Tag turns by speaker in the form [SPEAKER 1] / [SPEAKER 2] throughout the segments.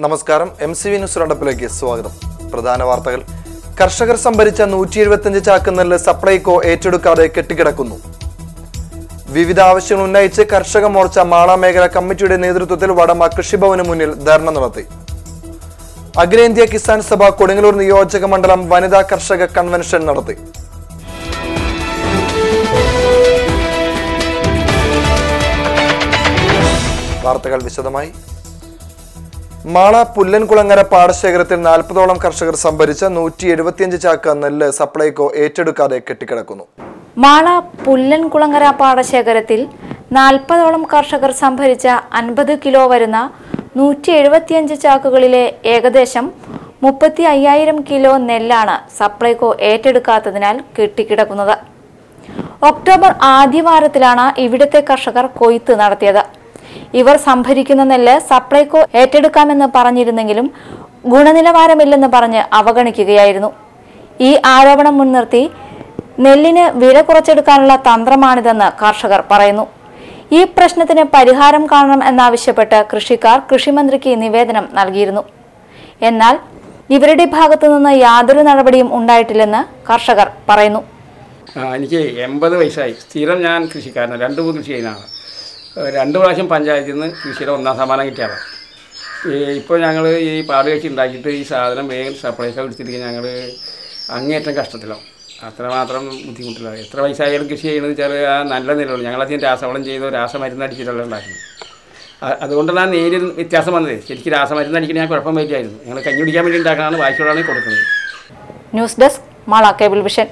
[SPEAKER 1] നമസ്കാരം M C V news റണ്ടപ്പിലേക്ക് സ്വാഗതം പ്രധാന വാർത്തകൾ കർഷകർ സംഭരിച്ച നൂറ്റി എഴുപത്തിയഞ്ച് ചാക്ക് നെല്ല് സപ്ലൈകോ ഏറ്റെടുക്കാതെ കെട്ടിക്കിടക്കുന്നു വിവിധ ആവശ്യങ്ങൾ ഉന്നയിച്ച് കർഷക മോർച്ച മാള മേഖല കമ്മിറ്റിയുടെ നേതൃത്വത്തിൽ വടമ കൃഷിഭവന് മുന്നിൽ ധർണ നടത്തി അഖിലേന്ത്യാ കിസാൻ സഭ കൊടുങ്ങല്ലൂർ നിയോജക മണ്ഡലം വനിതാ കർഷക കൺവെൻഷൻ നടത്തി വാർത്തകൾ വിശദമായി മാള പുല്ലൻകുളങ്ങര പാടശേഖരത്തിൽ നാൽപ്പതോളം കർഷകർ സംഭരിച്ച നൂറ്റി എഴുപത്തിയഞ്ച് ചാക്ക് നെല്ല് സപ്ലൈകോ ഏറ്റെടുക്കാതെ കെട്ടിക്കിടക്കുന്നു
[SPEAKER 2] മാള പുല്ലൻകുളങ്ങര പാടശേഖരത്തിൽ നാൽപ്പതോളം കർഷകർ സംഭരിച്ച അൻപത് കിലോ വരുന്ന നൂറ്റി എഴുപത്തിയഞ്ച് ചാക്കുകളിലെ ഏകദേശം മുപ്പത്തി അയ്യായിരം കിലോ നെല്ലാണ് സപ്ലൈകോ ഏറ്റെടുക്കാത്തതിനാൽ കെട്ടിക്കിടക്കുന്നത് ഒക്ടോബർ ആദ്യവാരത്തിലാണ് ഇവിടുത്തെ കർഷകർ കൊയ്ത്ത് നടത്തിയത് ഇവർ സംഭരിക്കുന്ന നെല്ല് സപ്ലൈകോ ഏറ്റെടുക്കാമെന്ന് പറഞ്ഞിരുന്നെങ്കിലും ഗുണനിലവാരമില്ലെന്ന് പറഞ്ഞ് അവഗണിക്കുകയായിരുന്നു ഈ ആരോപണം മുൻനിർത്തി നെല്ലിന് വില കുറച്ചെടുക്കാനുള്ള തന്ത്രമാണിതെന്ന് കർഷകർ പറയുന്നു ഈ പ്രശ്നത്തിന് പരിഹാരം കാണണം എന്നാവശ്യപ്പെട്ട് കൃഷിക്കാർ കൃഷിമന്ത്രിക്ക് നിവേദനം നൽകിയിരുന്നു എന്നാൽ ഇവരുടെ ഭാഗത്തു നിന്ന് യാതൊരു നടപടിയും ഉണ്ടായിട്ടില്ലെന്ന് കർഷകർ പറയുന്നു
[SPEAKER 3] ആ, എനിക്ക് എൺപത് വയസ്സായി സ്ഥിരം ഞാൻ കൃഷിക്കാരനാണ് രണ്ട് മൂന്ന് കൃഷി ചെയ്യുന്നതാണ് ഏഹ് രണ്ട് പ്രാവശ്യം പഞ്ചായത്തിൽ നിന്ന് കൃഷിയുടെ ഒന്നാം സമ്മാനം കിട്ടിയതാണ് ഇപ്പോൾ ഞങ്ങൾ ഈ പാട് കൃഷി ഉണ്ടാക്കിയിട്ട് ഈ സാധനം വേഗം സപ്ലൈസ് എടുത്തിട്ട് ഞങ്ങൾ അങ്ങേറ്റം കഷ്ടത്തിലാവും അത്രമാത്രം ബുദ്ധിമുട്ടില്ല എത്ര വയസ്സായാലും കൃഷി ചെയ്യുന്നത് വെച്ചാൽ ആ നല്ല നിലയുള്ളൂ ഞങ്ങളധികം രാസവളം ചെയ്തോ രാസമരുന്ന് അടിച്ചിട്ടല്ല ഉണ്ടാക്കുന്നത് അ- അതുകൊണ്ടാണ് നേരിയ വ്യത്യാസം വന്നത് ശരിക്കും രാസമരുന്ന് അടിക്കണ ഞാൻ കുഴപ്പം പറ്റിയായിരുന്നു ഞങ്ങൾ കഞ്ഞി കുടിക്കാൻ വേണ്ടി ഉണ്ടാക്കാനാണ് ബാക്കിയുള്ളതാണ് കൊടുക്കുന്നത്
[SPEAKER 2] news desk Mala cable vision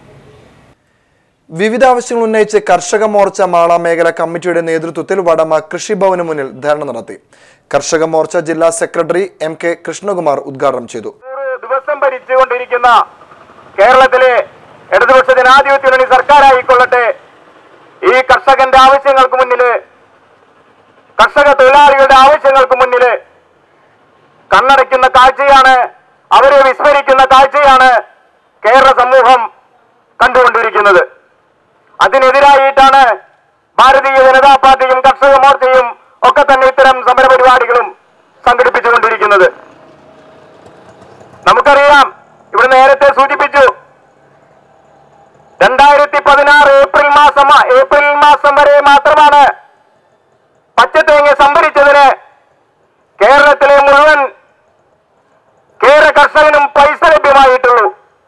[SPEAKER 1] വിവിധ ആവശ്യങ്ങൾ ഉന്നയിച്ച് കർഷക മോർച്ച മാള മേഖല കമ്മിറ്റിയുടെ നേതൃത്വത്തിൽ വടമ കൃഷിഭവന് മുന്നിൽ ധർണ നടത്തി കർഷക മോർച്ച ജില്ലാ സെക്രട്ടറി എം കെ കൃഷ്ണകുമാർ ഉദ്ഘാടനം ചെയ്തു
[SPEAKER 4] നൂറ് ദിവസം ഭരിച്ചുകൊണ്ടിരിക്കുന്ന കേരളത്തിലെ ഇടതുപക്ഷ ജനാധിപത്യ മുന്നണി സർക്കാരായിക്കൊള്ളട്ടെ ഈ കർഷകന്റെ ആവശ്യങ്ങൾക്ക് മുന്നില് കർഷക തൊഴിലാളികളുടെ ആവശ്യങ്ങൾക്ക് മുന്നില് കണ്ണടയ്ക്കുന്ന കാഴ്ചയാണ് അവരെ വിസ്മരിക്കുന്ന കാഴ്ചയാണ് കേരള സമൂഹം കണ്ടുകൊണ്ടിരിക്കുന്നത് അതിനെതിരായിട്ടാണ് ഭാരതീയ ജനതാ പാർട്ടിയും കർഷക മോർച്ചയും ഒക്കെ തന്നെ ഇത്തരം സമരപരിപാടികളും സംഘടിപ്പിച്ചുകൊണ്ടിരിക്കുന്നത് നമുക്കറിയാം ഇവിടെ നേരത്തെ സൂചിപ്പിച്ചു രണ്ടായിരത്തി പതിനാറ് ഏപ്രിൽ മാസം ഏപ്രിൽ മാസം വരെ മാത്രമാണ് പച്ചത്തേങ്ങ സംഭരിച്ചതിന് കേരളത്തിലെ മുഴുവൻ കേരള കർഷകനും പൈസ ലഭ്യമായിട്ടുള്ളൂ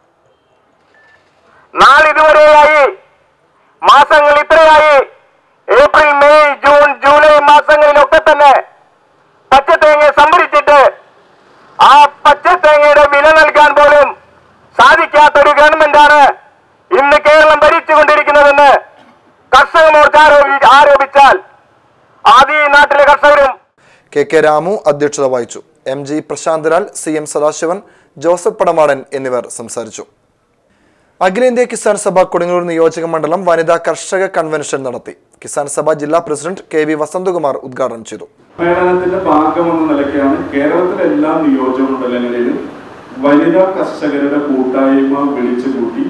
[SPEAKER 4] നാളിതുവരെയായി മാസങ്ങൾ ഇത്രയായി ഏപ്രിൽ മെയ് ജൂൺ ജൂലൈ മാസങ്ങളിലൊക്കെ തന്നെ പച്ചത്തേങ്ങ സംഭരിച്ചിട്ട് ആ പച്ചത്തേങ്ങയുടെ വില നൽകാൻ പോലും സാധിക്കാത്തൊരു ഗവൺമെന്റാണ് ഇന്ന് കേരളം ഭരിച്ചുകൊണ്ടിരിക്കുന്നതെന്ന് കർഷക മോർച്ച ആരോപി- ആരോപിച്ചാൽ ആദ്യ ഈ നാട്ടിലെ കർഷകരും
[SPEAKER 1] കെ കെ രാമു അധ്യക്ഷത വഹിച്ചു M G Prasanthlal C M Sadasivan Joseph Padamadan എന്നിവർ സംസാരിച്ചു അഖിലേന്ത്യാ കിസാൻ സഭ കൊടുങ്ങല്ലൂർ നിയോജക മണ്ഡലം വനിതാ കർഷക കൺവെൻഷൻ നടത്തി കിസാൻ സഭ ജില്ലാ പ്രസിഡന്റ് കെ വി വസന്തകുമാർ ഉദ്ഘാടനം ചെയ്തു
[SPEAKER 5] സമ്മേളനത്തിന്റെ ഭാഗമെന്ന നിലയ്ക്കാണ് കേരളത്തിലെ എല്ലാ നിയോജക മണ്ഡലങ്ങളിലും വനിതാ കർഷകരുടെ കൂട്ടായ്മ വിളിച്ചു കൂട്ടി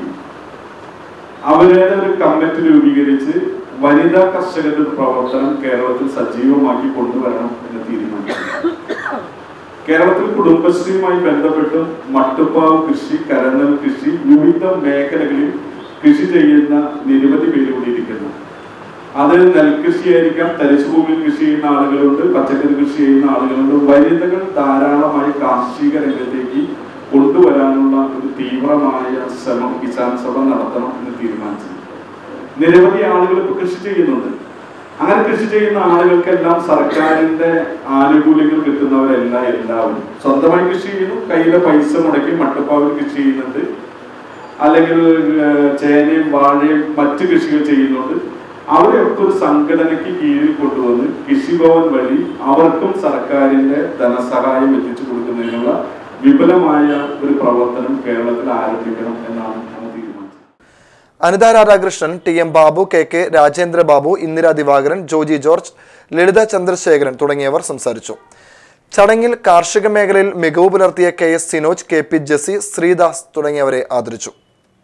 [SPEAKER 5] അവരുടെ ഒരു കമ്മിറ്റി രൂപീകരിച്ച് വനിതാ കർഷകരുടെ ഒരു പ്രവർത്തനം കേരളത്തിൽ സജീവമാക്കി കൊണ്ടുവരണം എന്ന് തീരുമാനിച്ചു കേരളത്തിൽ കുടുംബശ്രീയുമായി ബന്ധപ്പെട്ടും മട്ടുപ്പാവ് കൃഷി കരന്തൽ കൃഷി വിവിധ മേഖലകളിൽ കൃഷി ചെയ്യുന്ന നിരവധി പേര് കൂടി ഇരിക്കുന്നു അത് നെൽകൃഷിയായിരിക്കാം തരിശുഭൂമിയിൽ കൃഷി ചെയ്യുന്ന ആളുകളുണ്ട് പച്ചക്കറി കൃഷി ചെയ്യുന്ന ആളുകളുണ്ട് വനിതകൾ ധാരാളമായി കാർഷിക രംഗത്തേക്ക് കൊണ്ടുവരാനുള്ള ഒരു തീവ്രമായ ശ്രമം കിസാൻ സഭ നടത്തണം എന്ന് തീരുമാനിച്ചു നിരവധി ആളുകൾ ഇപ്പൊ കൃഷി ചെയ്യുന്നുണ്ട് അങ്ങനെ കൃഷി ചെയ്യുന്ന ആളുകൾക്കെല്ലാം സർക്കാരിന്റെ ആനുകൂല്യങ്ങൾ കിട്ടുന്നവരല്ല എല്ലാവരും സ്വന്തമായി കൃഷി ചെയ്യുന്നു കയ്യിലെ പൈസ മുടക്കി മട്ടുപ്പാവിൽ കൃഷി ചെയ്യുന്നുണ്ട് അല്ലെങ്കിൽ ഏഹ്, ചേനയും വാഴയും മറ്റു കൃഷികൾ ചെയ്യുന്നുണ്ട് അവരെയൊക്കെ ഒരു സംഘടനയ്ക്ക് കീഴിൽ കൊണ്ടുവന്ന് കൃഷിഭവൻ വഴി അവർക്കും സർക്കാരിന്റെ ധനസഹായം എത്തിച്ചു കൊടുക്കുന്നതിനുള്ള വിപുലമായ ഒരു പ്രവർത്തനം കേരളത്തിൽ ആരംഭിക്കണം എന്നാണ് നമ്മൾ തീരുമാനിച്ചത്
[SPEAKER 1] Anitha Radhakrishnan T M Babu K K Rajendra Babu Indira Divakaran Joji George Lalitha Chandrasekharan തുടങ്ങിയവർ സംസാരിച്ചു ചടങ്ങിൽ കാർഷിക മേഖലയിൽ മികവ് പുലർത്തിയ K S Sinoj K P Jessy Sreedas തുടങ്ങിയവരെ ആദരിച്ചു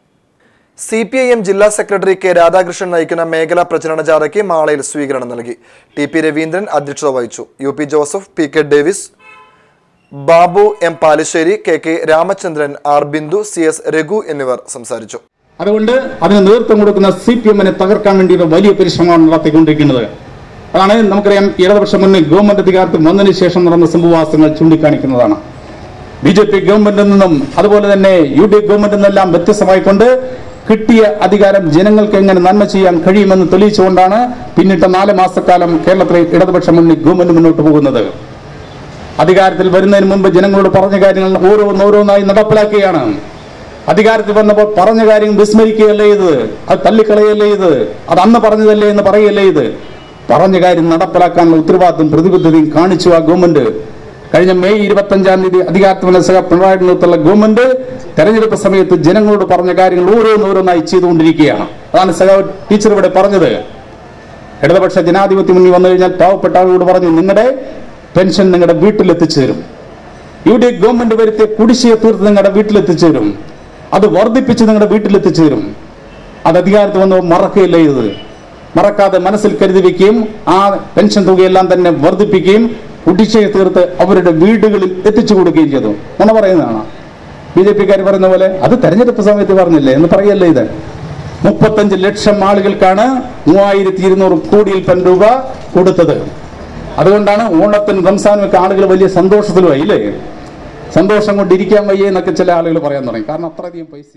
[SPEAKER 1] സി പി ഐ എം ജില്ലാ സെക്രട്ടറി കെ രാധാകൃഷ്ണൻ നയിക്കുന്ന മേഖലാ പ്രചരണ ജാഥയ്ക്ക് മാളയിൽ സ്വീകരണം നൽകി ടി പി രവീന്ദ്രൻ അധ്യക്ഷത വഹിച്ചു U P Joseph P K Davis Babu M Palassery K K Ramachandran R Bindu C S Raghu എന്നിവർ സംസാരിച്ചു
[SPEAKER 6] അതുകൊണ്ട് അതിന് നേതൃത്വം കൊടുക്കുന്ന സി പി എമ്മിനെ തകർക്കാൻ വേണ്ടിയുള്ള വലിയ പരിശ്രമമാണ് നടത്തിക്കൊണ്ടിരിക്കുന്നത് അതാണ് നമുക്കറിയാം ഇടതുപക്ഷ മുന്നിൽ ഗവൺമെന്റ് അധികാരത്തിൽ വന്നതിന് ശേഷം നടന്ന സംഭവവാസങ്ങൾ ചൂണ്ടിക്കാണിക്കുന്നതാണ് ബി ജെ പി ഗവൺമെന്റിൽ നിന്നും അതുപോലെ തന്നെ യു ഡി എഫ് ഗവൺമെന്റിൽ നിന്നെല്ലാം വ്യത്യസ്തമായിക്കൊണ്ട് കിട്ടിയ അധികാരം ജനങ്ങൾക്ക് എങ്ങനെ നന്മ ചെയ്യാൻ കഴിയുമെന്ന് തെളിയിച്ചുകൊണ്ടാണ് പിന്നിട്ട നാല് മാസക്കാലം കേരളത്തിലെ ഇടതുപക്ഷ മുന്നിൽ ഗവൺമെന്റ് മുന്നോട്ട് പോകുന്നത് അധികാരത്തിൽ വരുന്നതിന് മുമ്പ് ജനങ്ങളോട് പറഞ്ഞ കാര്യങ്ങൾ ഓരോന്നോരോന്നായി നടപ്പിലാക്കുകയാണ് അധികാരത്തിൽ വന്നപ്പോൾ പറഞ്ഞ കാര്യം വിസ്മരിക്കുകയല്ലേ ഇത് അത് തള്ളിക്കളയല്ലേ ഇത് അത് അന്ന് പറഞ്ഞതല്ലേ എന്ന് പറയല്ലേ ഇത് പറഞ്ഞ കാര്യം നടപ്പിലാക്കാനുള്ള ഉത്തരവാദിത്വം പ്രതിബദ്ധതയും കാണിച്ചു ആ ഗവൺമെന്റ് കഴിഞ്ഞ മെയ് ഇരുപത്തഞ്ചാം തീയതി അധികാരത്തിൽ വന്ന സഹ പിണറായി നേതൃത്വമുള്ള ഗവൺമെന്റ് തെരഞ്ഞെടുപ്പ് സമയത്ത് ജനങ്ങളോട് പറഞ്ഞ കാര്യങ്ങൾ ഓരോന്നോരോന്നായി ചെയ്തുകൊണ്ടിരിക്കുകയാണ് അതാണ് സഹ ടീച്ചർ ഇവിടെ പറഞ്ഞത് ഇടതുപക്ഷ ജനാധിപത്യ മുന്നിൽ വന്നു കഴിഞ്ഞാൽ പാവപ്പെട്ട ആളുകളോട് പറഞ്ഞു നിങ്ങളുടെ പെൻഷൻ നിങ്ങളുടെ വീട്ടിൽ എത്തിച്ചു തരും യു ഡി എഫ് ഗവൺമെന്റ് വരുത്തിയ കുടിശ്ശിക തീർത്ത് നിങ്ങളുടെ വീട്ടിൽ എത്തിച്ചു തരും അത് വർദ്ധിപ്പിച്ച് നിങ്ങളുടെ വീട്ടിൽ എത്തിച്ചു തരും അത് അധികാരത്തിൽ വന്ന് മറക്കുകയല്ല ഇത് മറക്കാതെ മനസ്സിൽ കരുതി വെക്കുകയും ആ പെൻഷൻ തുകയെല്ലാം തന്നെ വർദ്ധിപ്പിക്കുകയും കുടിശ്ശിക തീർത്ത് അവരുടെ വീടുകളിൽ എത്തിച്ചു കൊടുക്കുകയും ചെയ്തു നമ്മൾ പറയുന്നതാണ് ബി ജെ പിക്കാർ പറയുന്ന പോലെ അത് തെരഞ്ഞെടുപ്പ് സമയത്ത് പറഞ്ഞില്ലേ എന്ന് പറയല്ലേ ഇത് മുപ്പത്തഞ്ച് ലക്ഷം ആളുകൾക്കാണ് മൂവായിരത്തി ഇരുന്നൂറ് കോടിയിൽ പൻ രൂപ കൊടുത്തത് അതുകൊണ്ടാണ് ഓണത്തിനും റംസാനും ഒക്കെ ആളുകൾ വലിയ സന്തോഷത്തിലുമായി ഇല്ലേ സന്തോഷം കൊണ്ട് ഇരിക്കാൻ വയ്യ എന്നൊക്കെ ചില ആളുകൾ പറയാൻ തുടങ്ങി കാരണം അത്രയധികം പൈസ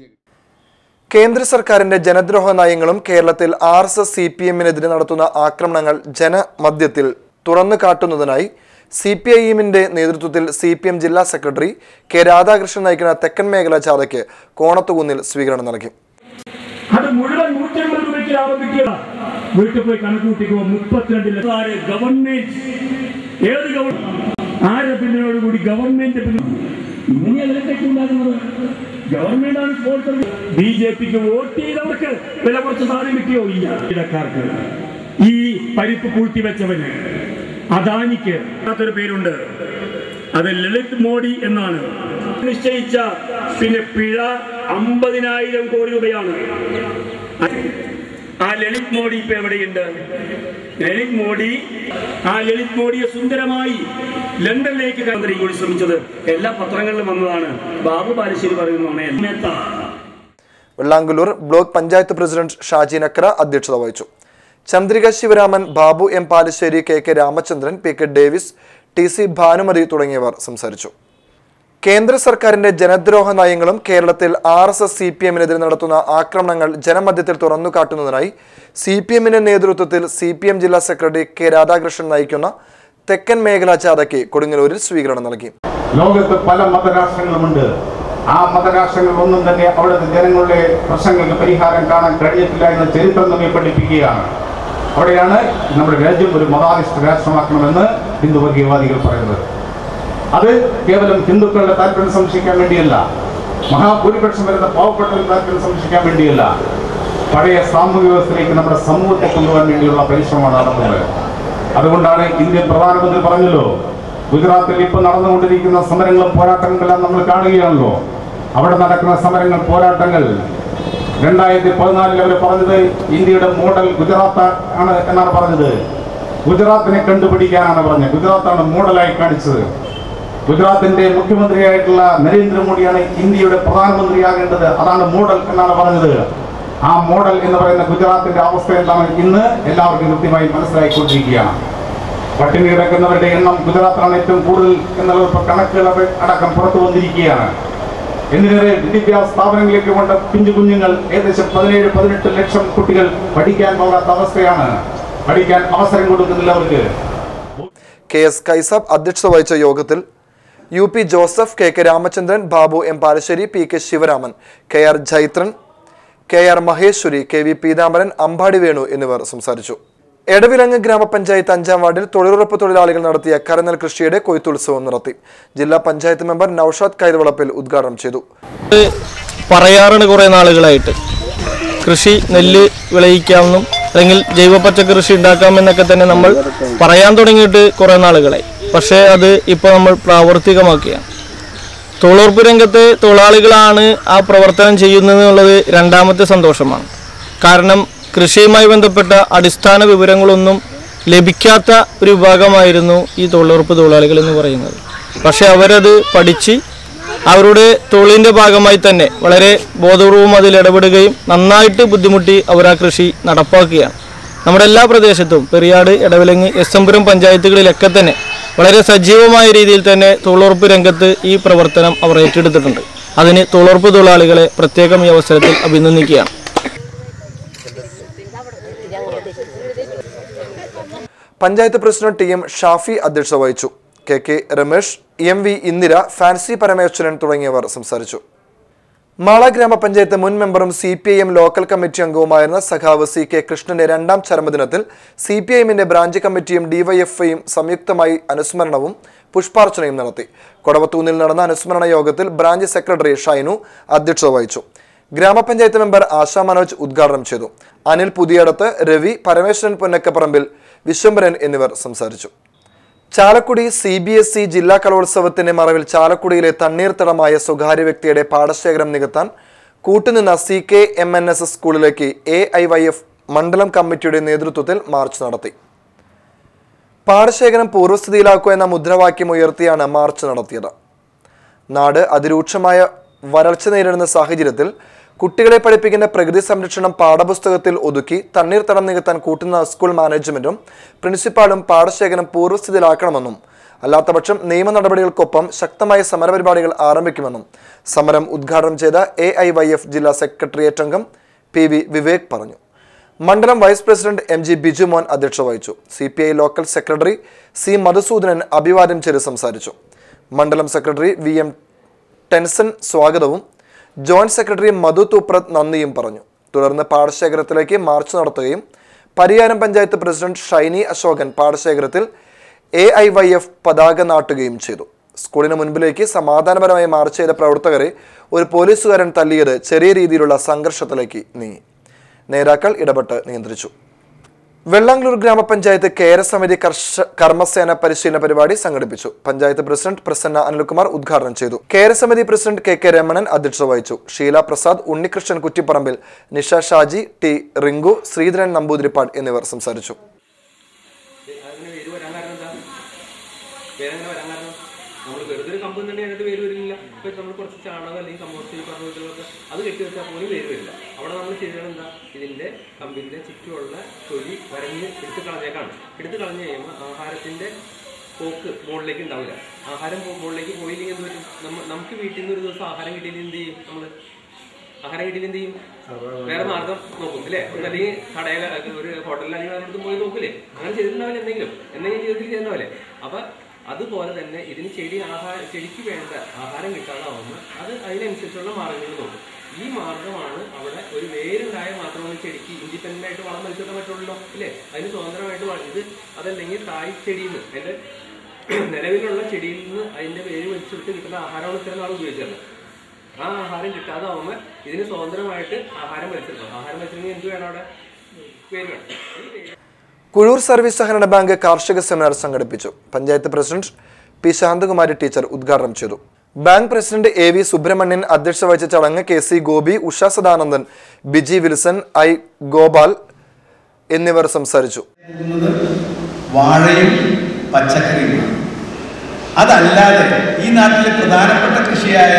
[SPEAKER 1] കേന്ദ്ര സർക്കാരിന്റെ ജനദ്രോഹ നയങ്ങളും കേരളത്തിൽ R S S C P എമ്മിനെതിരെ നടത്തുന്ന ആക്രമണങ്ങൾ ജനമധ്യത്തിൽ തുറന്നു കാട്ടുന്നതിനായി സി പി ഐ എമ്മിന്റെ നേതൃത്വത്തിൽ സി പി എം ജില്ലാ സെക്രട്ടറി കെ രാധാകൃഷ്ണൻ നയിക്കുന്ന തെക്കൻ മേഖലാ ജാഥയ്ക്ക് കോണത്തുകുന്നിൽ സ്വീകരണം നൽകി
[SPEAKER 7] അത് മുഴുവൻ നൂറ്റി അമ്പത് രൂപയ്ക്ക് ആരംഭിക്കുക വീട്ടിൽ പോയി കണക്കൂട്ടിക്കുമ്പോൾ മുപ്പത്തിരണ്ട് ലക്ഷം ആര് ഗവൺമെന്റ് ഏത് ഗവൺമെന്റ് ആരുടെ പിന്നിനോടുകൂടി ഗവൺമെന്റ് ഇങ്ങനെയല്ല തെറ്റുണ്ടാകുന്നത് ഗവൺമെന്റ് ആണ് സ്പോൺസർ ബി ജെ പിക്ക് വോട്ട് ചെയ്തവർക്ക് വില കുറച്ച് സാധനം കിട്ടിയോ ഇല്ല ഇടക്കാർക്ക് ഈ പരിപ്പ് പൂഴ്ത്തി വെച്ചവന് അദാനിക്ക് അതൊരു പേരുണ്ട് അത് ലളിത് മോഡി എന്നാണ് നിശ്ചയിച്ച പിന്നെ പിഴ അമ്പതിനായിരം കോടി രൂപയാണ് ആ ലളിത് മോഡി ഇപ്പൊ എവിടെയുണ്ട് ലളിത് മോഡി ആ ലളിത് മോഡിയെ സുന്ദരമായി ലണ്ടനിലേക്ക് കണ്ടറി കൂടി ശ്രമിച്ചത് എല്ലാ പത്രങ്ങളിലും വന്നതാണ് ബാബു ബാലശ്ശേരി പറയുന്നതാണ്
[SPEAKER 1] വെള്ളാങ്കുലൂർ ബ്ലോക്ക് പഞ്ചായത്ത് പ്രസിഡന്റ് ഷാജി നക്ര അധ്യക്ഷത വഹിച്ചു Chandrika Sivaraman Babu M Palassery K K Ramachandran P K Davis T C Bhanumathi തുടങ്ങിയവർ സംസാരിച്ചു കേന്ദ്ര സർക്കാരിന്റെ ജനദ്രോഹ നയങ്ങളും കേരളത്തിൽ R S S C P എമ്മിനെതിരെ നടത്തുന്ന ആക്രമണങ്ങൾ ജനമധ്യത്തിൽ തുറന്നു കാട്ടുന്നതിനായി സി പി എമ്മിന്റെ നേതൃത്വത്തിൽ സി പി എം ജില്ലാ സെക്രട്ടറി കെ രാധാകൃഷ്ണൻ നയിക്കുന്ന തെക്കൻ മേഖലാ ജാഥയ്ക്ക് കൊടുങ്ങല്ലൂരിൽ സ്വീകരണം നൽകി
[SPEAKER 6] ലോകത്ത് പല മതരാഷ്ട്രങ്ങളുമുണ്ട് ആ മതരാഷ്ട്രങ്ങളിലൊന്നും തന്നെ അവിടുത്തെ ജനങ്ങളുടെ പ്രശ്നങ്ങൾക്ക് പരിഹാരം കാണാൻ കഴിഞ്ഞിട്ടില്ല എന്ന് ചരിത്രം നമ്മെ പഠിപ്പിക്കുകയാണ് അവിടെയാണ് നമ്മുടെ രാജ്യം ഒരു മതാധിഷ്ഠ രാഷ്ട്രമാക്കണമെന്ന് ഹിന്ദു വർഗീയവാദികൾ പറയുന്നത് അത് കേവലം ഹിന്ദുക്കളുടെ താല്പര്യം സംരക്ഷിക്കാൻ വേണ്ടിയല്ല മഹാഭൂരിപക്ഷം വരുന്ന പാവപ്പെട്ടവരുടെ താല്പര്യം സംരക്ഷിക്കാൻ വേണ്ടിയല്ല പഴയ സാമൂഹിക വ്യവസ്ഥയിലേക്ക് നമ്മുടെ സമൂഹത്തെ കൊണ്ടുപോകാൻ വേണ്ടിയുള്ള പരിശ്രമമാണ് നടന്നത് അതുകൊണ്ടാണ് ഇന്ത്യൻ പ്രധാനമന്ത്രി പറഞ്ഞല്ലോ ഗുജറാത്തിൽ ഇപ്പൊ നടന്നുകൊണ്ടിരിക്കുന്ന സമരങ്ങളും പോരാട്ടങ്ങളെല്ലാം നമ്മൾ കാണുകയാണല്ലോ അവിടെ നടക്കുന്ന സമരങ്ങൾ പോരാട്ടങ്ങൾ രണ്ടായിരത്തി പതിനാലിൽ അവർ പറഞ്ഞത് ഇന്ത്യയുടെ മോഡൽ ഗുജറാത്ത് ആണ് എന്നാണ് പറഞ്ഞത് ഗുജറാത്തിനെ കണ്ടുപിടിക്കാനാണ് പറഞ്ഞത് ഗുജറാത്താണ് മോഡലായി കാണിച്ചത് ഗുജറാത്തിന്റെ മുഖ്യമന്ത്രിയായിട്ടുള്ള നരേന്ദ്രമോദിയാണ് ഇന്ത്യയുടെ പ്രധാനമന്ത്രിയാകേണ്ടത് അതാണ് മോഡൽ എന്നാണ് പറഞ്ഞത് ആ മോഡൽ എന്ന് പറയുന്ന ഗുജറാത്തിന്റെ അവസ്ഥ എന്താണ് ഇന്ന് എല്ലാവർക്കും കൃത്യമായി മനസ്സിലായിക്കൊണ്ടിരിക്കുകയാണ് പട്ടിണി കിടക്കുന്നവരുടെ എണ്ണം ഗുജറാത്തിലാണ് ഏറ്റവും കൂടുതൽ എന്നുള്ള ഇപ്പൊ കണക്കുകൾ അവ- അടക്കം പുറത്തു വന്നിരിക്കുകയാണ് എന്തിനേറെ വിദ്യാഭ്യാസ സ്ഥാപനങ്ങളിലേക്ക് കൊണ്ട് പിഞ്ചു കുഞ്ഞുങ്ങൾ ഏകദേശം പതിനേഴ് പതിനെട്ട് ലക്ഷം കുട്ടികൾ പഠിക്കാൻ പോകാത്ത അവസ്ഥയാണ് പഠിക്കാൻ അവസരം കൊടുക്കുന്നില്ല അവർക്ക്
[SPEAKER 1] കെ എസ് കൈസബ് അധ്യക്ഷത വഹിച്ച യോഗത്തിൽ U P Joseph K K Ramachandran Babu M Palassery P K Sivaraman K R Jaithran K R Maheswari K V Peethambaran Ambadi Venu എന്നിവർ സംസാരിച്ചു എടവിലങ്ങ് ഗ്രാമപഞ്ചായത്ത് അഞ്ചാം വാർഡിൽ തൊഴിലുറപ്പ് തൊഴിലാളികൾ നടത്തിയ കരനെൽ കൃഷിയുടെ കൊയ്ത്തുത്സവം നടത്തി ജില്ലാ പഞ്ചായത്ത് മെമ്പർ നൌഷാദ് കൈതവളപ്പിൽ ഉദ്ഘാടനം ചെയ്തു
[SPEAKER 8] പറയാറാണ് കുറേ നാളുകളായിട്ട് കൃഷി നെല്ല് വിളയിക്കാമെന്നും അല്ലെങ്കിൽ ജൈവ പച്ചക്കറി കൃഷി ഉണ്ടാക്കാമെന്നൊക്കെ തന്നെ നമ്മൾ പറയാൻ തുടങ്ങിയിട്ട് കുറേ നാളുകളായി പക്ഷേ അത് ഇപ്പോൾ നമ്മൾ പ്രാവർത്തികമാക്കുകയാണ് തൊഴിലുറപ്പ് രംഗത്തെ തൊഴിലാളികളാണ് ആ പ്രവർത്തനം ചെയ്യുന്നത് എന്നുള്ളത് രണ്ടാമത്തെ സന്തോഷമാണ് കാരണം കൃഷിയുമായി ബന്ധപ്പെട്ട അടിസ്ഥാന വിവരങ്ങളൊന്നും ലഭിക്കാത്ത ഒരു വിഭാഗമായിരുന്നു ഈ തൊഴിലുറപ്പ് തൊഴിലാളികൾ എന്ന് പറയുന്നത് പക്ഷെ അവരത് പഠിച്ച് അവരുടെ തൊഴിലിൻ്റെ ഭാഗമായി തന്നെ വളരെ ബോധപൂർവം അതിൽ ഇടപെടുകയും നന്നായിട്ട് ബുദ്ധിമുട്ടി അവർ ആ കൃഷി നടപ്പാക്കുകയാണ് നമ്മുടെ എല്ലാ പ്രദേശത്തും പെരിയാട് ഇടവിലങ്ങ് എസ് എംപുരം പഞ്ചായത്തുകളിലൊക്കെ തന്നെ വളരെ സജീവമായ രീതിയിൽ തന്നെ തൊഴിലുറപ്പ് രംഗത്ത് ഈ പ്രവർത്തനം അവർ ഏറ്റെടുത്തിട്ടുണ്ട് അതിന് തൊഴിലുറപ്പ് തൊഴിലാളികളെ പ്രത്യേകം ഈ അവസരത്തിൽ അഭിനന്ദിക്കുകയാണ്
[SPEAKER 1] panchayat president T M Shafi അധ്യക്ഷത വഹിച്ചു K K Ramesh M V Indira Fancy Parameswaran തുടങ്ങിയവർ സംസാരിച്ചു മാള ഗ്രാമപഞ്ചായത്ത് മുൻ മെമ്പറും C P I M local committee അംഗവുമായിരുന്ന സഖാവ് സി കെ കൃഷ്ണന്റെ രണ്ടാം ചരമദിനത്തിൽ സി പി ഐ എമ്മിന്റെ ബ്രാഞ്ച് കമ്മിറ്റിയും ഡിവൈഎഫ്ഐയും സംയുക്തമായി അനുസ്മരണവും പുഷ്പാർച്ചനയും നടത്തി കൊടവത്തൂന്നിൽ നടന്ന അനുസ്മരണ യോഗത്തിൽ ബ്രാഞ്ച് സെക്രട്ടറി ഷൈനു അധ്യക്ഷത വഹിച്ചു ഗ്രാമപഞ്ചായത്ത് മെമ്പർ ആശാ മനോജ് ഉദ്ഘാടനം ചെയ്തു അനിൽ പുതിയടത്ത് രവി പരമേശ്വരൻ പൊന്നക്കപ്പറമ്പിൽ വിശ്വംഭരൻ എന്നിവർ സംസാരിച്ചു Chalakudy C B S E ജില്ലാ കലോത്സവത്തിന്റെ മറവിൽ ചാലക്കുടിയിലെ തണ്ണീർത്തടമായ സ്വകാര്യ വ്യക്തിയുടെ പാടശേഖരം നികത്താൻ കൂട്ടുനിന്ന C K M N S S സ്കൂളിലേക്ക് എ ഐ വൈ എഫ് മണ്ഡലം കമ്മിറ്റിയുടെ നേതൃത്വത്തിൽ മാർച്ച് നടത്തി പാടശേഖരം പൂർവ്വസ്ഥിതിയിലാക്കുക എന്ന മുദ്രാവാക്യം ഉയർത്തിയാണ് മാർച്ച് നടത്തിയത് നാട് അതിരൂക്ഷമായ വരൾച്ച നേരിടുന്ന സാഹചര്യത്തിൽ കുട്ടികളെ പഠിപ്പിക്കുന്ന പ്രകൃതി സംരക്ഷണം പാഠപുസ്തകത്തിൽ ഒതുക്കി തണ്ണീർത്തടം നികത്താൻ കൂട്ടുന്ന സ്കൂൾ മാനേജ്മെന്റും പ്രിൻസിപ്പാളും പാടശേഖരം പൂർവ്വസ്ഥിതിയിലാക്കണമെന്നും അല്ലാത്തപക്ഷം നിയമ നടപടികൾക്കൊപ്പം ശക്തമായ സമരപരിപാടികൾ ആരംഭിക്കുമെന്നും സമരം ഉദ്ഘാടനം ചെയ്ത എ ഐ വൈ എഫ് ജില്ലാ സെക്രട്ടേറിയറ്റ് അംഗം പി വി വിവേക് പറഞ്ഞു മണ്ഡലം vice president M G Bijumon അധ്യക്ഷത വഹിച്ചു C P I local secretary C Madhusoodanan അഭിവാദ്യം ചെയ്ത് സംസാരിച്ചു മണ്ഡലം സെക്രട്ടറി വി എം ടെൻസൺ സ്വാഗതവും ജോയിന്റ് സെക്രട്ടറി മധു തൂപ്രത് നന്ദിയും പറഞ്ഞു തുടർന്ന് പാടശേഖരത്തിലേക്ക് മാർച്ച് നടത്തുകയും പരിയാരം പഞ്ചായത്ത് പ്രസിഡന്റ് ഷൈനി അശോകൻ പാടശേഖരത്തിൽ എ ഐ വൈ എഫ് പതാക നാട്ടുകയും ചെയ്തു സ്കൂളിന് മുൻപിലേക്ക് സമാധാനപരമായി മാർച്ച് ചെയ്ത പ്രവർത്തകരെ ഒരു പോലീസുകാരൻ തല്ലിയത് ചെറിയ രീതിയിലുള്ള സംഘർഷത്തിലേക്ക് നീങ്ങി നേതാക്കൾ ഇടപെട്ട് നിയന്ത്രിച്ചു വെള്ളാങ്കളൂർ ഗ്രാമപഞ്ചായത്ത് കേരസമിതി കർഷ കർമ്മസേന പരിശീലന പരിപാടി സംഘടിപ്പിച്ചു പഞ്ചായത്ത് പ്രസിഡന്റ് പ്രസന്ന അനിൽകുമാർ ഉദ്ഘാടനം ചെയ്തു കേരസമിതി പ്രസിഡന്റ് കെ കെ രമണൻ അധ്യക്ഷത വഹിച്ചു ഷീല പ്രസാദ് ഉണ്ണികൃഷ്ണൻ കുറ്റിപ്പറമ്പിൽ നിഷ ഷാജി ടി റിങ്കു ശ്രീധരൻ നമ്പൂതിരിപ്പാട് എന്നിവർ സംസാരിച്ചു
[SPEAKER 9] അതിന് പേര് വരാൻ കാരണം എന്താ പേരങ്ങനെ വരാൻ കാരണം നമ്മൾ വെറുതെ ഒരു കമ്പ് തന്നെ അതിനകത്ത് പേര് വരില്ല ഇപ്പൊ നമ്മൾ കുറച്ച് ചാണകം അല്ലെങ്കിൽ കമ്പോസ്റ്റ് ഈ പറഞ്ഞ വിധങ്ങളൊക്കെ അത് കെട്ടി വെച്ചാൽ പോലും പേര് വരില്ല അവിടെ നമ്മൾ ചെയ്യണം എന്താ ഇതിന്റെ കമ്പിന്റെ ചുറ്റുമുള്ള തൊലി വരഞ്ഞ് എടുത്ത് കളഞ്ഞേക്കാണ് എടുത്ത് കളഞ്ഞു കഴിയുമ്പോൾ ആഹാരത്തിന്റെ പോക്ക് മുകളിലേക്ക് ഉണ്ടാവില്ല ആഹാരം പോ- മുകളിലേക്ക് പോയില്ലെങ്കിൽ എന്ത് പറ്റും നമ്മ നമുക്ക് വീട്ടിൽ നിന്ന് ഒരു ദിവസം ആഹാരം കിട്ടിയില്ലെങ്കിൽ എന്ത് ചെയ്യും നമ്മൾ ആഹാരം കിട്ടിയില്ലെങ്കിൽ എന്ത് ചെയ്യും വേറെ മാർഗം നോക്കും അല്ലേ അല്ലെങ്കിൽ കടയിൽ ഒരു ഹോട്ടലിൽ അല്ലെങ്കിൽ വേറെ പോയി നോക്കില്ലേ അങ്ങനെ ചെയ്തിട്ടുണ്ടാവില്ല എന്തെങ്കിലും എന്തെങ്കിലും ജീവിതത്തിൽ ചെയ്യുന്നപോലെ അപ്പൊ അതുപോലെ തന്നെ ഇതിന് ചെടി ആഹാരം ചെടിക്ക് വേണ്ട ആഹാരം കിട്ടാതാവുമ്പോൾ അത് അതിനനുസരിച്ചുള്ള മാർഗങ്ങൾ നോക്കും ഈ മാർഗമാണ് അവിടെ ഒരു വേരുണ്ടായ മാത്രമേ ചെടിക്ക് ഇൻഡിപെൻഡന്റ് ആയിട്ട് വളം വലിച്ചെടുക്കാൻ പറ്റുള്ളൂ അല്ലേ അതിന് സ്വതന്ത്രമായിട്ട് വളം- ഇത് അതല്ലെങ്കിൽ തായ് ചെടിയിൽ നിന്ന് അതിന്റെ നിലവിലുള്ള ചെടിയിൽ നിന്ന് അതിന്റെ വേര് വലിച്ചെടുത്ത് കിട്ടുന്ന ആഹാരമാണ് ഇത്രയും നാൾ ഉപയോഗിച്ചത് ആ ആഹാരം കിട്ടാതാവുമ്പോൾ ഇതിന് സ്വതന്ത്രമായിട്ട് ആഹാരം വലിച്ചെടുക്കണം ആഹാരം വലിച്ചെടുക്കണമെങ്കിൽ എന്ത് വേണം അവിടെ വേര് വേണം ഈ വേര്
[SPEAKER 1] കുഴൂർ സർവീസ് സഹകരണ ബാങ്ക് കാർഷിക സെമിനാർ സംഘടിപ്പിച്ചു panchayat president P Shanthakumari teacher ഉദ്ഘാടനം ചെയ്തു bank president A V Subrahmanian അധ്യക്ഷത വഹിച്ച ചടങ്ങ് K C Gopi Usha Sadanandan Biji Wilson I Gopal എന്നിവർ സംസാരിച്ചു
[SPEAKER 10] പോകുന്നത് വാഴയും പച്ചക്കറിയുമാണ് അതല്ലാതെ ഈ നാട്ടിലെ പ്രധാനപ്പെട്ട കൃഷിയായ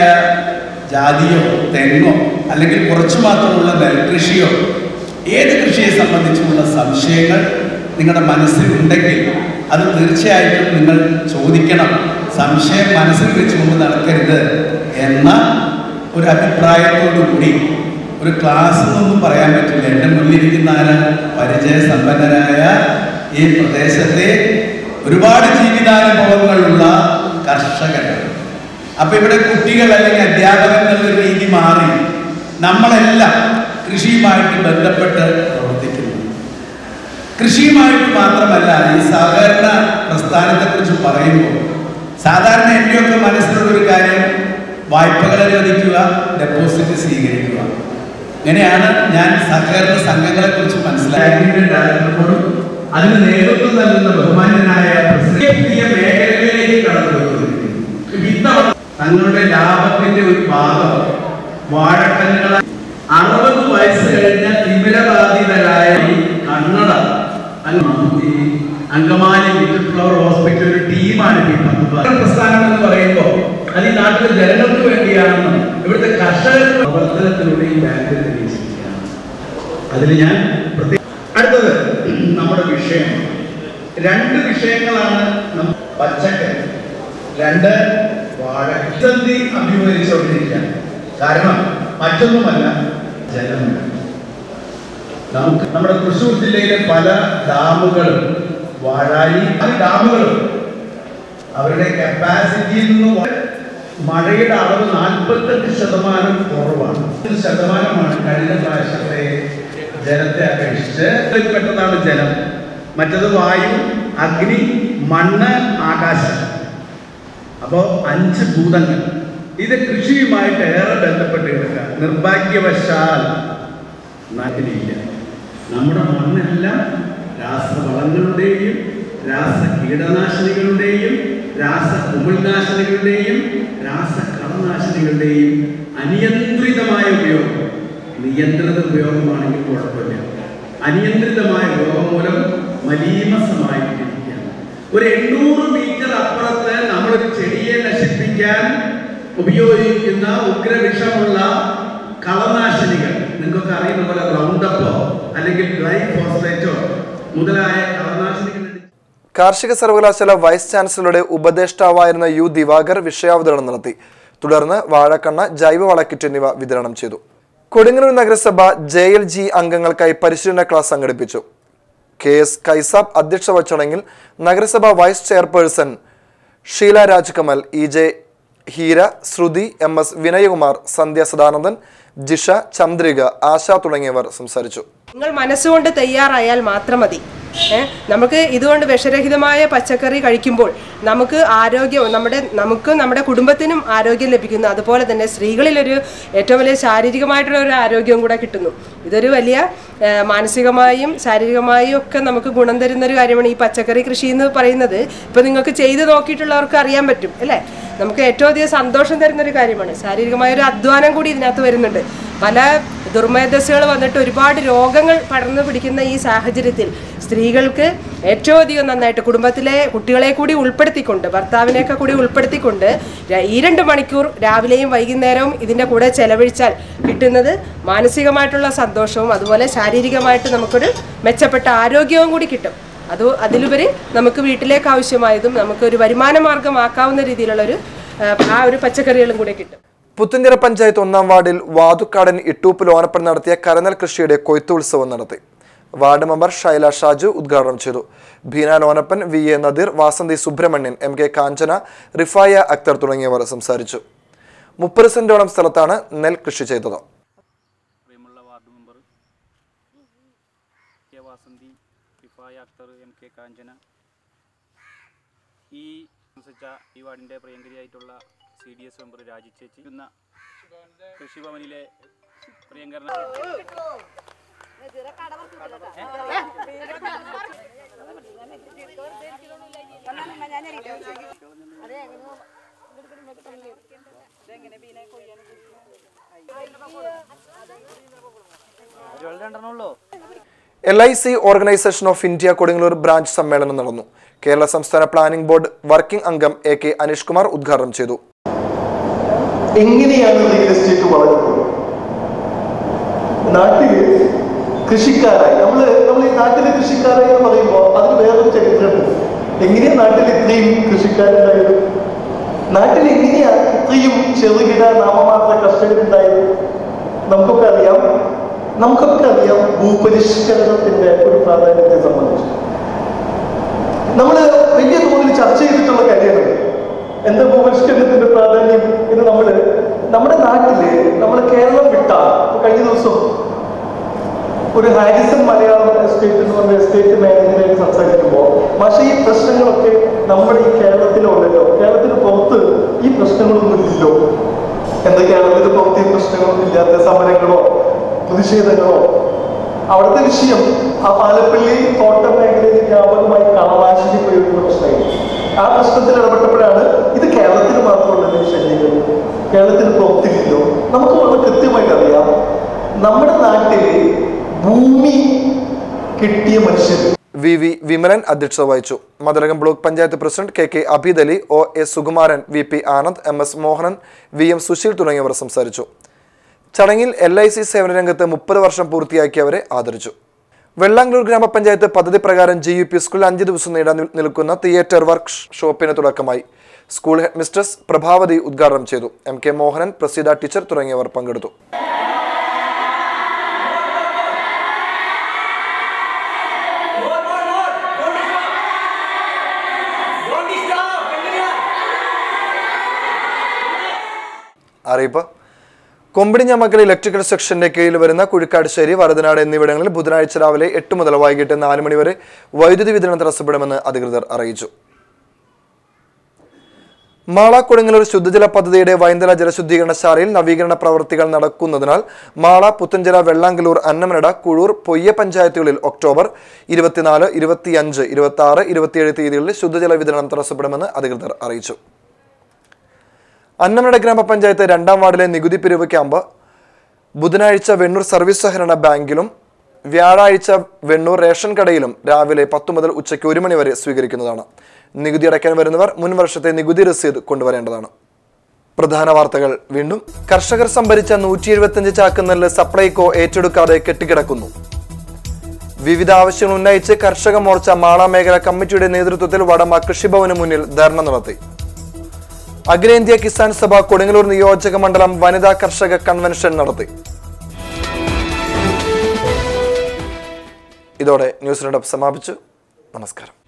[SPEAKER 10] ജാതിയോ തെങ്ങോ അല്ലെങ്കിൽ കുറച്ചു മാത്രമുള്ള നെൽകൃഷിയോ ഏത് കൃഷിയെ സംബന്ധിച്ചുമുള്ള സംശയങ്ങൾ നിങ്ങളുടെ മനസ്സിലുണ്ടെങ്കിൽ അത് തീർച്ചയായിട്ടും നിങ്ങൾ ചോദിക്കണം സംശയം മനസ്സിൽ വെച്ചുകൊണ്ട് നടക്കരുത് എന്ന ഒരു അഭിപ്രായത്തോടു കൂടി ഒരു ക്ലാസ് എന്നൊന്നും പറയാൻ പറ്റില്ല എൻ്റെ മുന്നിലിരിക്കുന്ന ആരാ പരിചയസമ്പന്നരായ ഈ പ്രദേശത്തെ ഒരുപാട് ജീവിതാനുഭവങ്ങളുള്ള കർഷകരാണ് അപ്പൊ ഇവിടെ കുട്ടികൾ അല്ലെങ്കിൽ അധ്യാപകർ എന്നുള്ള രീതി മാറി നമ്മളെല്ലാം കൃഷിയുമായിട്ട് ബന്ധപ്പെട്ട് പ്രവർത്തിക്കുന്നു കൃഷിയുമായിട്ട് മാത്രമല്ല ഈ സഹകരണ പ്രസ്ഥാനത്തെക്കുറിച്ച് പറയുമ്പോൾ സാധാരണ എൻ്റെയൊക്കെ മനസ്സിലുള്ള ഒരു കാര്യം വായ്പകൾ അനുവദിക്കുക ഡെപ്പോസിറ്റ് സ്വീകരിക്കുക ഇങ്ങനെയാണ് ഞാൻ സഹകരണ സംഘങ്ങളെ കുറിച്ച് മനസ്സിലാക്കിയപ്പോഴും അതിന് നേതൃത്വം നൽകുന്ന ബഹുമാന്യനായ പ്രസിഡന്റ് പുതിയ മേഖലകളിലേക്ക് കടന്നുകൊണ്ടിരിക്കുന്നു ഇത്തവണ തങ്ങളുടെ ലാഭത്തിന്റെ ഒരു ഭാഗം വാഴക്കന്നുകളെ അറുപത് വയസ്സ് കഴിഞ്ഞ തിമിരബാധിതരായ ഈ കണ്ണട അല്ലെങ്കിൽ അങ്കമാലി ലിറ്റിൽ ഫ്ലവർ ഹോസ്പിറ്റൽ ഒരു ടീമാണ് ഈ പത്ത് പേർ. പ്രസ്ഥാനം എന്ന് പറയുമ്പോൾ അത് ഈ നാട്ടിലെ ജനങ്ങൾക്ക് വേണ്ടിയാണെന്നും ഇവിടുത്തെ കർഷകരുടെ പ്രവർത്തനത്തിലൂടെ ഈ ബാങ്ക് തെളിയിച്ചിരിക്കുകയാണ് അതിൽ ഞാൻ പ്രത്യേക അടുത്തത് നമ്മുടെ വിഷയം രണ്ട് വിഷയങ്ങളാണ് നമ്മ- പച്ചക്കറി രണ്ട് വാഴ പ്രതിസന്ധി അഭിമുഖീകരിച്ചുകൊണ്ടിരിക്കുകയാണ് കാരണം മറ്റൊന്നുമല്ല ജലമില്ല നമുക്ക് നമ്മുടെ തൃശ്ശൂർ ജില്ലയിലെ പല ഡാമുകളും വാഴായി ആ ഡാമുകളും അവരുടെ കപ്പാസിറ്റിയിൽ നിന്ന് വ- മഴയുടെ അളവ് നാൽപ്പത്തെട്ട് ശതമാനം കുറവാണ് ഒരു ശതമാനമാണ് കഴിഞ്ഞ പ്രാവശ്യത്തെ ജലത്തെ അപേക്ഷിച്ച് പെട്ടതാണ് ജലം മറ്റത് വായു അഗ്നി മണ്ണ് ആകാശം അപ്പോൾ അഞ്ച് ഭൂതങ്ങൾ ഇത് കൃഷിയുമായിട്ട് ഏറെ ബന്ധപ്പെട്ട് കിടക്കുക നിർഭാഗ്യവശാൽ നാട്ടിലില്ല നമ്മുടെ മണ്ണെല്ലാം രാസവളങ്ങളുടെയും രാസ കീടനാശിനികളുടെയും രാസ കുമിൾനാശിനികളുടെയും രാസ കളനാശിനികളുടെയും അനിയന്ത്രിതമായ ഉപയോഗം നിയന്ത്രിത ഉപയോഗമാണെങ്കിൽ കുഴപ്പമില്ല അനിയന്ത്രിതമായ ഉപയോഗം മൂലം മലീമസമായിട്ടിരിക്കുകയാണ് ഒരു എണ്ണൂറ് മീറ്റർ അപ്പുറത്ത് നമ്മളൊരു ചെടിയെ നശിപ്പിക്കാൻ ഉപയോഗിക്കുന്ന ഉഗ്രവിഷമുള്ള കളനാശിനികൾ നിങ്ങൾക്ക് അറിയുന്ന പോലെ റൗണ്ടപ്പോ അല്ലെങ്കിൽ ഡ്രൈ ഫോസ്ഫേറ്റോ മുതലായ കളനാശിനികൾ
[SPEAKER 1] കാർഷിക സർവകലാശാല വൈസ് ചാൻസലറുടെ ഉപദേഷ്ടാവായിരുന്ന യു ദിവാകർ വിഷയാവതരണം നടത്തി തുടർന്ന് വാഴക്കണ്ണ ജൈവവള കിറ്റ് എന്നിവ വിതരണം ചെയ്തു കൊടുങ്ങല്ലൂർ നഗരസഭ ജെ എൽ ജി അംഗങ്ങൾക്കായി പരിശീലന ക്ലാസ് സംഘടിപ്പിച്ചു കെ എസ് കൈസാബ് അധ്യക്ഷ വഹിച്ച ചടങ്ങിൽ നഗരസഭ vice chairperson Sheela Rajkamal E J Heera Sruthi M S Vinayakumar Sandhya Sadanandan Jisha Chandrika Asha തുടങ്ങിയവർ സംസാരിച്ചു
[SPEAKER 11] നിങ്ങൾ മനസ്സുകൊണ്ട് തയ്യാറായാൽ മാത്രം മതി ഏ, നമുക്ക് ഇതുകൊണ്ട് വിഷരഹിതമായ പച്ചക്കറി കഴിക്കുമ്പോൾ നമുക്ക് ആരോഗ്യം നമ്മുടെ നമുക്കും നമ്മുടെ കുടുംബത്തിനും ആരോഗ്യം ലഭിക്കുന്നു അതുപോലെ തന്നെ സ്ത്രീകളിലൊരു ഏറ്റവും വലിയ ശാരീരികമായിട്ടുള്ള ഒരു ആരോഗ്യവും കൂടെ കിട്ടുന്നു ഇതൊരു വലിയ ഏ, മാനസികമായും ശാരീരികമായും ഒക്കെ നമുക്ക് ഗുണം തരുന്ന ഒരു കാര്യമാണ് ഈ പച്ചക്കറി കൃഷി എന്ന് പറയുന്നത് ഇപ്പം നിങ്ങൾക്ക് ചെയ്ത് നോക്കിയിട്ടുള്ളവർക്ക് അറിയാൻ പറ്റും അല്ലേ നമുക്ക് ഏറ്റവും അധികം സന്തോഷം തരുന്ന ഒരു കാര്യമാണ് ശാരീരികമായ ഒരു അധ്വാനം കൂടി ഇതിനകത്ത് വരുന്നുണ്ട് പല ദുർമേധസ്സുകൾ വന്നിട്ട് ഒരുപാട് രോഗങ്ങൾ പടർന്നു പിടിക്കുന്ന ഈ സാഹചര്യത്തിൽ സ്ത്രീകൾക്ക് ഏറ്റവും അധികം നന്നായിട്ട് കുടുംബത്തിലെ കുട്ടികളെ കൂടി ഉൾപ്പെടുത്തിക്കൊണ്ട് ഭർത്താവിനെയൊക്കെ കൂടി ഉൾപ്പെടുത്തിക്കൊണ്ട് ര- ഈ രണ്ട് മണിക്കൂർ രാവിലെയും വൈകുന്നേരവും ഇതിൻ്റെ കൂടെ ചെലവഴിച്ചാൽ കിട്ടുന്നത് മാനസികമായിട്ടുള്ള സന്തോഷവും അതുപോലെ ശാരീരികമായിട്ട് നമുക്കൊരു മെച്ചപ്പെട്ട ആരോഗ്യവും കൂടി കിട്ടും അത് അതിലുപരി നമുക്ക് വീട്ടിലേക്ക് ആവശ്യമായതും നമുക്ക് ഒരു വരുമാന മാർഗമാക്കാവുന്ന രീതിയിലുള്ള ഒരു ആ ഒരു പച്ചക്കറികളും കൂടെ കിട്ടും
[SPEAKER 1] പുത്തുഞ്ചിറ പഞ്ചായത്ത് ഒന്നാം വാർഡിൽ വാതുക്കാടൻ ഇട്ടൂപ്പിൽ ഓനപ്പൻ നടത്തിയ കരനൽ കൃഷിയുടെ കൊയ്ത്തുത്സവം നടത്തി വാർഡ് മെമ്പർ ഷൈല ഷാജു ഉദ്ഘാടനം ചെയ്തു ബീനാൻ Onappan V A Nadeer Vasanthi Subrahmanian M K Kanchana Rifaya Akhtar തുടങ്ങിയവർ സംസാരിച്ചു മുപ്പത് സെന്റോളം സ്ഥലത്താണ് നെൽ കൃഷി ചെയ്തത്
[SPEAKER 12] പ്രിയമുള്ള ward member K Vasanthi Rifaya Akhtar M K Kanchana ഈ താമസിച്ച ഈ വാർഡിൻ്റെ പ്രിയങ്കരിയായിട്ടുള്ള C D S member Raji ചേച്ചി എന്ന കൃഷിഭവനിലെ പ്രിയങ്കരന
[SPEAKER 1] L I C organisation of India Kodungallur branch സമ്മേളനം നടന്നു കേരള സംസ്ഥാന പ്ലാനിംഗ് ബോർഡ് വർക്കിംഗ് അംഗം എ കെ അനീഷ് കുമാർ ഉദ്ഘാടനം ചെയ്തു
[SPEAKER 13] എങ്ങനെയാണ് റിയൽ എസ്റ്റേറ്റ് വളരുന്നത് നാട്ടില് കൃഷിക്കാരായി നമ്മള് നമ്മൾ ഈ നാട്ടിലെ കൃഷിക്കാരായി എന്ന് പറയുമ്പോൾ അതിന് വേറൊരു ചരിത്രമുണ്ട് എങ്ങനെയാ നാട്ടിൽ ഇത്രയും കൃഷിക്കാരുണ്ടായത് നാട്ടിൽ എങ്ങനെയാ ഇത്രയും ചെറുകിട നാമമാത്ര കർഷകരുണ്ടായത് നമുക്കൊക്കെ അറിയാം നമുക്കൊക്കെ അറിയാം ഭൂപരിഷ്കരണത്തിന്റെ ഒരു പ്രാധാന്യത്തെ സംബന്ധിച്ച് നമ്മൾ വലിയ തോതിൽ ചർച്ച ചെയ്തിട്ടുള്ള കാര്യമാണ് എന്താ ഭൂപരിഷ്കരണത്തിന്റെ പ്രാധാന്യം എന്ന് നമ്മൾ നമ്മുടെ നാട്ടില് നമ്മൾ കേരളം വിട്ട ഇപ്പൊ കഴിഞ്ഞ ദിവസം ഒരു ഹാരിസൺ മലയാളം എസ്റ്റേറ്റ് എന്ന് പറഞ്ഞ എസ്റ്റേറ്റ് മാനേജറായിട്ട് സംസാരിക്കുമ്പോൾ പക്ഷേ ഈ പ്രശ്നങ്ങളൊക്കെ നമ്മുടെ ഈ കേരളത്തിലുണ്ടല്ലോ കേരളത്തിന് പുറത്ത് ഈ പ്രശ്നങ്ങളൊന്നും ഇല്ലല്ലോ എന്താ കേരളത്തിന് പുറത്ത് ഈ പ്രശ്നങ്ങളൊന്നും ഇല്ലാത്ത സമരങ്ങളോ പ്രതിഷേധങ്ങളോ അവിടുത്തെ വിഷയം ആ പാലപ്പള്ളി തോട്ടം മേഖലയിൽ വ്യാപകമായി കളനാശിനി പ്രയോഗിക്കുന്ന പ്രശ്നമായിരുന്നു ആ പ്രശ്നത്തിൽ ഇടപെട്ടപ്പോഴാണ് ഇത് കേരളത്തിന് മാത്രമുള്ള ഈ ശല്യങ്ങൾ കേരളത്തിന് പുറത്തില്ലല്ലോ നമുക്ക് വളരെ കൃത്യമായിട്ട് അറിയാം നമ്മുടെ നാട്ടില് ഭൂമി കിട്ടിയ മനുഷ്യർ
[SPEAKER 1] വി വി വിമലൻ അധ്യക്ഷത വഹിച്ചു Mathilakam block panchayat president K K Abeed Ali O S Sukumaran V P Anand M S Mohanan V M Susheel തുടങ്ങിയവർ സംസാരിച്ചു ചടങ്ങിൽ എൽ ഐ സി സേവന രംഗത്ത് മുപ്പത് വർഷം പൂർത്തിയാക്കിയവരെ ആദരിച്ചു വെള്ളാങ്കളൂർ ഗ്രാമപഞ്ചായത്ത് പദ്ധതി പ്രകാരം ജി യു പി സ്കൂളിൽ അഞ്ച് ദിവസം നീടാൻ നിൽ- നിൽക്കുന്ന തിയേറ്റർ വർക്ക് ഷോപ്പിന് തുടക്കമായി സ്കൂൾ ഹെഡ് മിസ്ട്രസ് പ്രഭാവതി ഉദ്ഘാടനം ചെയ്തു M K Mohanan Praseetha teacher തുടങ്ങിയവർ പങ്കെടുത്തു അറിയിപ്പ് കൊമ്പിടിഞ്ഞമ്മക്കൽ ഇലക്ട്രിക്കൽ സെക്ഷന്റെ കീഴിൽ വരുന്ന കുഴിക്കാട്ടുശ്ശേരി വരതനാട് എന്നിവിടങ്ങളിൽ ബുധനാഴ്ച രാവിലെ എട്ട് മുതൽ വൈകിട്ട് നാല് മണിവരെ വൈദ്യുതി വിതരണം തടസ്സപ്പെടുമെന്ന് അധികൃതർ അറിയിച്ചു മാള കൊടുങ്ങല്ലൂർ ശുദ്ധജല പദ്ധതിയുടെ വൈന്തല ജലശുദ്ധീകരണശാലയിൽ നവീകരണ പ്രവർത്തികൾ നടക്കുന്നതിനാൽ മാള പുത്തഞ്ചിറ വെള്ളാങ്കലൂർ അന്നമനട കുഴൂർ പൊയ്യ പഞ്ചായത്തുകളിൽ ഒക്ടോബർ ഇരുപത്തിനാല് ഇരുപത്തിയഞ്ച് ഇരുപത്തി ആറ് ഇരുപത്തിയേഴ് തീയതികളിൽ ശുദ്ധജല വിതരണം തടസ്സപ്പെടുമെന്ന് അധികൃതർ അറിയിച്ചു അന്നമനട ഗ്രാമപഞ്ചായത്ത് രണ്ടാം വാർഡിലെ നികുതി പിരിവ് ക്യാമ്പ് ബുധനാഴ്ച വെണ്ണൂർ സർവീസ് സഹകരണ ബാങ്കിലും വ്യാഴാഴ്ച വെണ്ണൂർ റേഷൻ കടയിലും രാവിലെ പത്ത് മുതൽ ഉച്ചയ്ക്ക് ഒരു മണി വരെ സ്വീകരിക്കുന്നതാണ് നികുതി അടയ്ക്കാൻ വരുന്നവർ മുൻ വർഷത്തെ നികുതി രസീത് കൊണ്ടുവരേണ്ടതാണ് പ്രധാന വാർത്തകൾ വീണ്ടും കർഷകർ സംഭരിച്ച നൂറ്റി എഴുപത്തിയഞ്ച് ചാക്ക് നെല്ല് സപ്ലൈകോ ഏറ്റെടുക്കാതെ കെട്ടിക്കിടക്കുന്നു വിവിധ ആവശ്യങ്ങൾ ഉന്നയിച്ച് കർഷക മോർച്ച മാള മേഖല കമ്മിറ്റിയുടെ നേതൃത്വത്തിൽ വടമ കൃഷിഭവന് മുന്നിൽ ധർണ നടത്തി അഖിലേന്ത്യാ കിസാൻ സഭ കൊടുങ്ങല്ലൂർ നിയോജക മണ്ഡലം വനിതാ കർഷക കൺവെൻഷൻ നടത്തി ഇതോടെ ന്യൂസ് റൗണ്ടപ്പ് സമാപിച്ചു നമസ്കാരം